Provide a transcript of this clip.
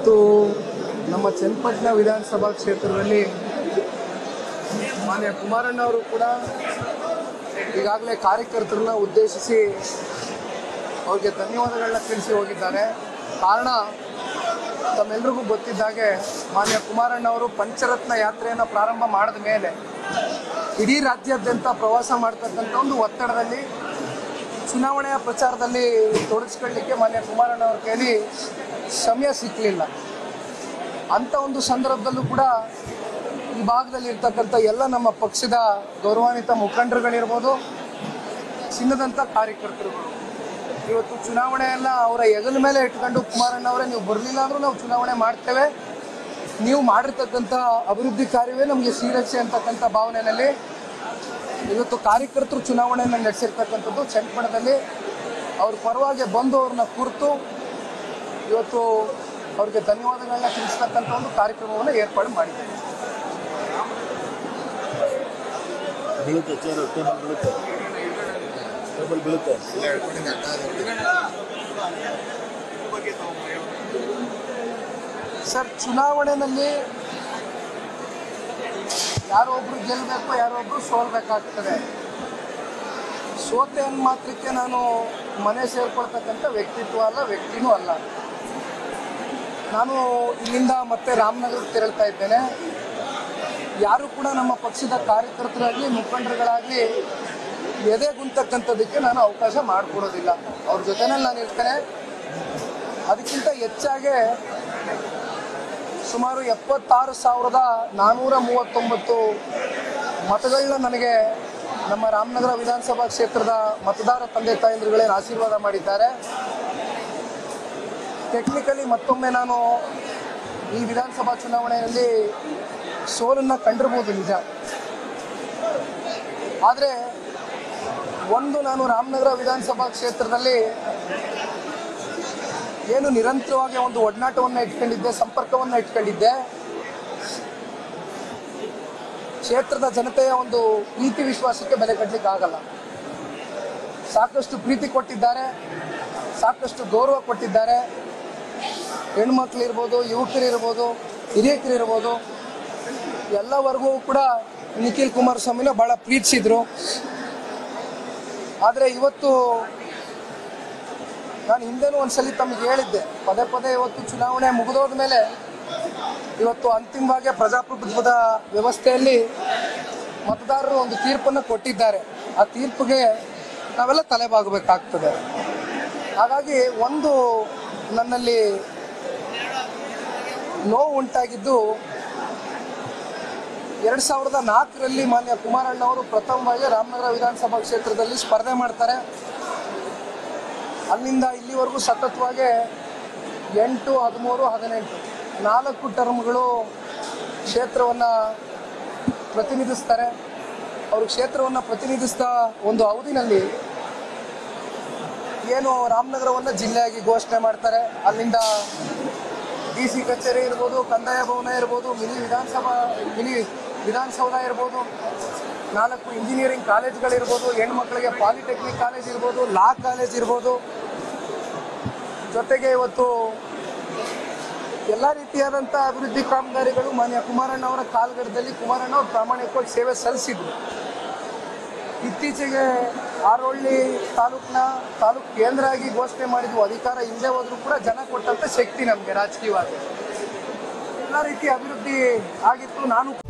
ಇವತ್ತು ನಮ್ಮ ಚನ್ನಪಟ್ಟಣ ವಿಧಾನಸಭಾ ಕ್ಷೇತ್ರದಲ್ಲಿ ಮಾನ್ಯ ಕುಮಾರಣ್ಣ ಅವರು ಕೂಡ ಈಗಾಗಲೇ ಕಾರ್ಯಕರ್ತರನ್ನ ಉದ್ದೇಶಿಸಿ ಅವ್ರಿಗೆ ಧನ್ಯವಾದಗಳನ್ನ ತಿಳಿಸಿ ಹೋಗಿದ್ದಾರೆ ಕಾರಣ ತಮ್ಮೆಲ್ರಿಗೂ ಗೊತ್ತಿದ್ದಾಗೆ ಮಾನ್ಯ ಕುಮಾರಣ್ಣ ಅವರು ಪಂಚರತ್ನ ಯಾತ್ರೆಯನ್ನು ಪ್ರಾರಂಭ ಮಾಡಿದ ಮೇಲೆ ಇಡೀ ರಾಜ್ಯಾದ್ಯಂತ ಪ್ರವಾಸ ಮಾಡ್ತಕ್ಕಂಥ ಒಂದು ಒತ್ತಡದಲ್ಲಿ ಚುನಾವಣೆಯ ಪ್ರಚಾರದಲ್ಲಿ ತೊಡಗಿಸ್ಕೊಳ್ಳಿಕ್ಕೆ ಮಾನ್ಯ ಕುಮಾರಣ್ಣ ಅವ್ರ ಕೈಲಿ ಸಮಯ ಸಿಕ್ಕಲಿಲ್ಲ ಅಂಥ ಒಂದು ಸಂದರ್ಭದಲ್ಲೂ ಕೂಡ ಈ ಭಾಗದಲ್ಲಿ ಇರ್ತಕ್ಕಂಥ ಎಲ್ಲ ನಮ್ಮ ಪಕ್ಷದ ಗೌರವಾನ್ವಿತ ಮುಖಂಡರುಗಳಿರ್ಬೋದು ಚಿನ್ನದಂಥ ಕಾರ್ಯಕರ್ತರುಗಳು ಇವತ್ತು ಚುನಾವಣೆ ಎಲ್ಲ ಅವರ ಹೆಗಲ ಮೇಲೆ ಇಟ್ಕೊಂಡು ಕುಮಾರಣ್ಣ ಅವರೇ ನೀವು ಬರಲಿಲ್ಲ ಅಂದ್ರೂ ನಾವು ಚುನಾವಣೆ ಮಾಡ್ತೇವೆ ನೀವು ಮಾಡಿರ್ತಕ್ಕಂಥ ಅಭಿವೃದ್ಧಿ ಕಾರ್ಯವೇ ನಮಗೆ ಶ್ರೀರಕ್ಷೆ ಅಂತಕ್ಕಂಥ ಭಾವನೆಯಲ್ಲಿ ಇವತ್ತು ಕಾರ್ಯಕರ್ತರು ಚುನಾವಣೆಯನ್ನು ನಡೆಸಿರ್ತಕ್ಕಂಥದ್ದು ಚನ್ನಪಟ್ಟಣದಲ್ಲಿ ಅವ್ರ ಪರವಾಗಿ ಬಂದು ಅವ್ರನ್ನ ಕುರಿತು ಇವತ್ತು ಅವ್ರಿಗೆ ಧನ್ಯವಾದಗಳನ್ನ ತಿಳಿಸ್ತಕ್ಕಂಥ ಒಂದು ಕಾರ್ಯಕ್ರಮವನ್ನು ಏರ್ಪಾಡು ಮಾಡಿದ್ದೇವೆ ಬೀಳುತ್ತೆ ಚೇರು ಟೇಬಲ್ ಬೀಳುತ್ತೆ ಟೇಬಲ್ ಬೀಳುತ್ತೆ ಸರ್ ಚುನಾವಣೆಯಲ್ಲಿ ಯಾರೋ ಒಬ್ರು ಗೆಲ್ಲಬೇಕು ಯಾರೋ ಒಬ್ರು ಸೋಲ್ಬೇಕಾಗ್ತದೆ ಸೋತೆ ಅಂದ್ ಮಾತ್ರಕ್ಕೆ ನಾನು ಮನೆ ಸೇರ್ಕೊಳ್ತಕ್ಕಂಥ ವ್ಯಕ್ತಿತ್ವ ಅಲ್ಲ ವ್ಯಕ್ತಿನೂ ಅಲ್ಲ ನಾನು ಇಲ್ಲಿಂದ ಮತ್ತೆ ರಾಮನಗರಕ್ಕೆ ತೆರಳ್ತಾ ಇದ್ದೇನೆ ಯಾರು ಕೂಡ ನಮ್ಮ ಪಕ್ಷದ ಕಾರ್ಯಕರ್ತರಾಗಲಿ ಮುಖಂಡರುಗಳಾಗಲಿ ಎದೆಗುಂತಕ್ಕಂಥದ್ದಕ್ಕೆ ನಾನು ಅವಕಾಶ ಮಾಡಿಕೊಡೋದಿಲ್ಲ ಅವ್ರ ಜೊತೆನಲ್ಲಿ ನಾನು ಇರ್ತೇನೆ ಅದಕ್ಕಿಂತ ಹೆಚ್ಚಾಗಿ ಸುಮಾರು ಎಪ್ಪತ್ತಾರು ಸಾವಿರದ ನಾನ್ನೂರ ಮೂವತ್ತೊಂಬತ್ತು ಮತಗಳನ್ನ ನನಗೆ ನಮ್ಮ ರಾಮನಗರ ವಿಧಾನಸಭಾ ಕ್ಷೇತ್ರದ ಮತದಾರ ತಂದೆ ತಾಯಂದ್ರುಗಳೇನು ಆಶೀರ್ವಾದ ಮಾಡಿದ್ದಾರೆ ಟೆಕ್ನಿಕಲಿ ಮತ್ತೊಮ್ಮೆ ನಾನು ಈ ವಿಧಾನಸಭಾ ಚುನಾವಣೆಯಲ್ಲಿ ಸೋಲನ್ನು ಕಂಡಿರ್ಬೋದು ನಿಜ ಆದರೆ ಒಂದು ನಾನು ರಾಮನಗರ ವಿಧಾನಸಭಾ ಕ್ಷೇತ್ರದಲ್ಲಿ ಏನು ನಿರಂತರವಾಗಿ ಒಂದು ಒಡನಾಟವನ್ನು ಇಟ್ಕೊಂಡಿದ್ದೆ ಸಂಪರ್ಕವನ್ನು ಇಟ್ಕೊಂಡಿದ್ದೆ ಕ್ಷೇತ್ರದ ಜನತೆಯ ಒಂದು ಪ್ರೀತಿ ವಿಶ್ವಾಸಕ್ಕೆ ಬೆಲೆ ಕಟ್ಟಲಿಕ್ಕೆ ಆಗಲ್ಲ ಸಾಕಷ್ಟು ಪ್ರೀತಿ ಕೊಟ್ಟಿದ್ದಾರೆ ಸಾಕಷ್ಟು ಗೌರವ ಕೊಟ್ಟಿದ್ದಾರೆ ಹೆಣ್ಮಕ್ಳಿರ್ಬೋದು ಯುವಕರಿರ್ಬೋದು ಹಿರಿಯಕರಿರ್ಬೋದು ಎಲ್ಲ ವರ್ಗವೂ ಕೂಡ ನಿಖಿಲ್ ಕುಮಾರಸ್ವಾಮಿನ ಭಾಳ ಪ್ರೀತಿಸಿದ್ರು ಆದರೆ ಇವತ್ತು ನಾನು ಹಿಂದೆನೂ ಒಂದ್ಸಲಿ ತಮಗೆ ಹೇಳಿದ್ದೆ ಪದೇ ಪದೇ ಇವತ್ತು ಚುನಾವಣೆ ಮುಗಿದೋದ ಮೇಲೆ ಇವತ್ತು ಅಂತಿಮವಾಗಿ ಪ್ರಜಾಪ್ರಭುತ್ವದ ವ್ಯವಸ್ಥೆಯಲ್ಲಿ ಮತದಾರರು ಒಂದು ತೀರ್ಪನ್ನು ಕೊಟ್ಟಿದ್ದಾರೆ ಆ ತೀರ್ಪಿಗೆ ನಾವೆಲ್ಲ ತಲೆಬಾಗಬೇಕಾಗ್ತದೆ ಹಾಗಾಗಿ ಒಂದು ನನ್ನಲ್ಲಿ ನೋವು ಉಂಟಾಗಿದ್ದು ಎರಡು ಸಾವಿರದ ನಾಲ್ಕರಲ್ಲಿ ಮಾನ್ಯ ಕುಮಾರಣ್ಣ ಅವರು ಪ್ರಥಮವಾಗಿ ರಾಮನಗರ ವಿಧಾನಸಭಾ ಕ್ಷೇತ್ರದಲ್ಲಿ ಸ್ಪರ್ಧೆ ಮಾಡ್ತಾರೆ ಅಲ್ಲಿಂದ ಇಲ್ಲಿವರೆಗೂ ಸತತವಾಗಿ ಎಂಟು ಹದಿಮೂರು ಹದಿನೆಂಟು ನಾಲ್ಕು ಟರ್ಮ್ಗಳು ಕ್ಷೇತ್ರವನ್ನು ಪ್ರತಿನಿಧಿಸ್ತಾರೆ ಅವರು ಕ್ಷೇತ್ರವನ್ನು ಪ್ರತಿನಿಧಿಸಿದ ಒಂದು ಅವಧಿನಲ್ಲಿ ಏನು ರಾಮನಗರವನ್ನು ಜಿಲ್ಲೆಯಾಗಿ ಘೋಷಣೆ ಮಾಡ್ತಾರೆ ಅಲ್ಲಿಂದ ಡಿ ಸಿ ಕಚೇರಿ ಇರ್ಬೋದು ಕಂದಾಯ ಭವನ ಇರ್ಬೋದು ಮಿನಿ ವಿಧಾನಸಭಾ ಮಿನಿ ವಿಧಾನಸೌಧ ಇರ್ಬೋದು ನಾಲ್ಕು ಇಂಜಿನಿಯರಿಂಗ್ ಕಾಲೇಜ್ಗಳಿರ್ಬೋದು ಹೆಣ್ಮಕ್ಳಿಗೆ ಪಾಲಿಟೆಕ್ನಿಕ್ ಕಾಲೇಜ್ ಇರ್ಬೋದು ಲಾ ಕಾಲೇಜ್ ಇರ್ಬೋದು ಜೊತೆಗೆ ಇವತ್ತು ಎಲ್ಲ ರೀತಿಯಾದಂಥ ಅಭಿವೃದ್ಧಿ ಕಾಮಗಾರಿಗಳು ಮಾನ್ಯ ಕುಮಾರಣ್ಣ ಅವರ ಕಾಲಘಟ್ಟದಲ್ಲಿ ಕುಮಾರಣ್ಣ ಅವರು ಪ್ರಾಮಾಣಿಕವಾಗಿ ಸೇವೆ ಸಲ್ಲಿಸಿದ್ರು ಇತ್ತೀಚೆಗೆ ಆರೋಳ್ಳಿ ತಾಲೂಕಿನ ತಾಲೂಕು ಕೇಂದ್ರ ಆಗಿ ಘೋಷಣೆ ಮಾಡಿದ್ವು ಅಧಿಕಾರ ಹಿಂದೆ ಹೋದ್ರೂ ಕೂಡ ಜನ ಕೊಟ್ಟಂತ ಶಕ್ತಿ ನಮಗೆ ರಾಜಕೀಯವಾಗಿ ಎಲ್ಲ ರೀತಿಯ ಅಭಿವೃದ್ಧಿ ಆಗಿತ್ತು ನಾನು